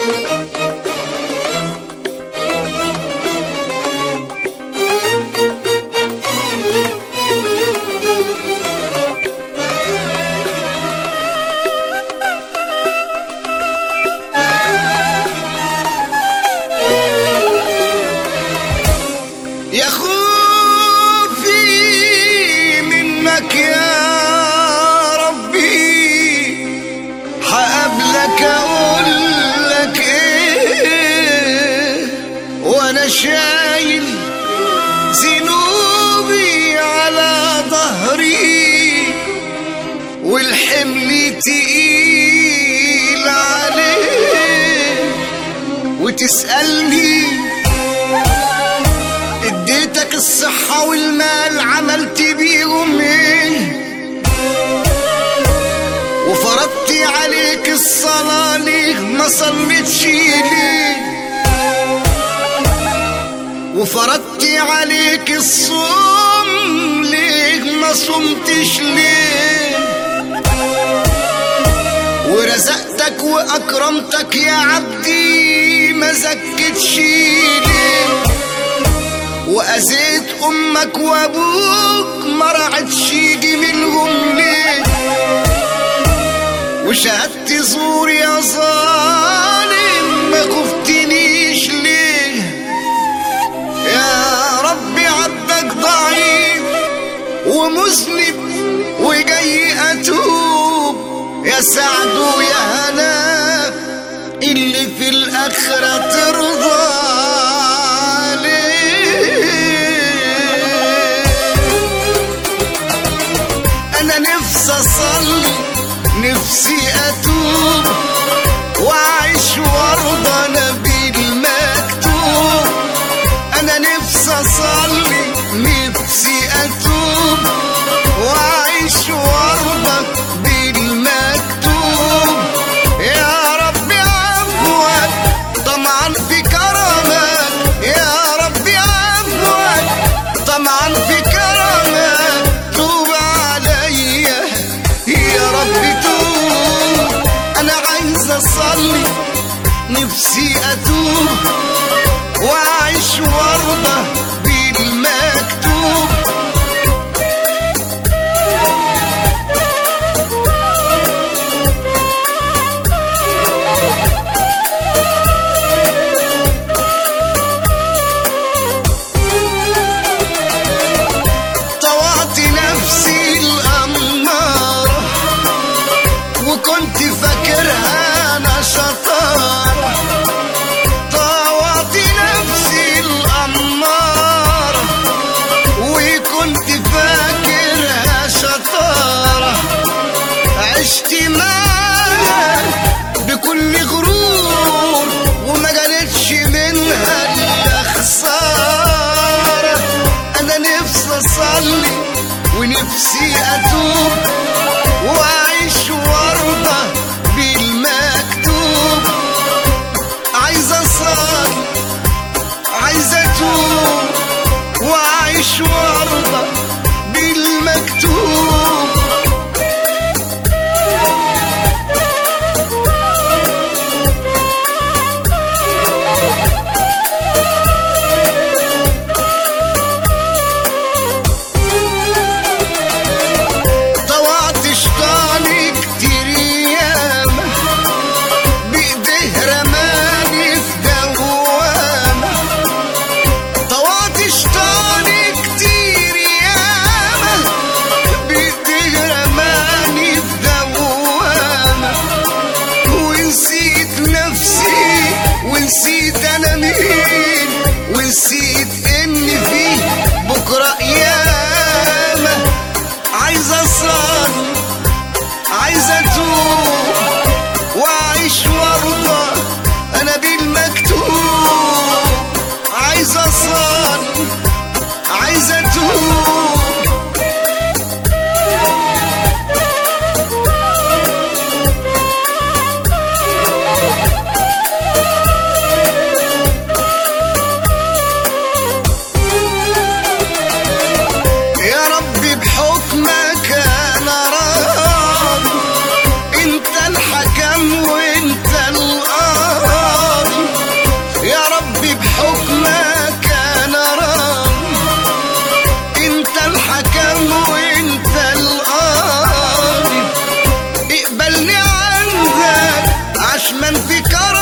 يا خوفي منك يا ربي حقابلك اقول لك ايه وانا شايل ذنوبي على ظهري والحمل تقيل عليه وتسألني اديتك الصحة والمال عملت بيهم ايه وفرضت عليك الصلاة ليه ما صليتش ليه وفرضت عليك الصوم ليه ما صمتش ليه ورزقتك واكرمتك يا عبدي ما زكتش ليه وأذيت أمك وأبوك ما رعتش يجي منهم ليه وشهدت زور يا ظالم ما خفتنيش ليه يا ربي عبدك ضعيف ومذنب وجاي أتوب يا سعد ويا هنا اللي في الآخرة ترضى عليه انا نفسي اصلي نفسي اتوب واعيش وارضى انا بالمكتوب انا نفسي اصلي نفسي اتوب واعيش وارضى بالمكتوب يا ربي عفوك طمعا في كرمك يا ربي عفوك طمعا في كرمك توب عليا يا ربي توب انا عايز اصلي نفسي اتوب واعيش وارضى بالمكتوب طوعت نفسي الأمارة وكنت فاكرها أنا شطارة طوعت نفسي الأمارة وكنت فاكرها شطارة عشت معاها بكل غرور وما جالتش منها إلا خسارة أنا نفسي أصلي ونفسي أتوب وأعيش وأرضى بالمكتوب عايز أصلي عايز أتوب وأعيش وأرضى بالمكتوب طوعت شطاني كتير ياما بإيديه رماني في دوامة طوعت شطاني كتير ياما بإيديه رماني في دوامة ونسيت نفسي ونسيت أنا مين ونسيت إن في بكرة ياما عايز أصلي عايز أتوب وأعيش وأرضى أنا بالمكتوب عايز أصلي عايز أتوب زمن في كرم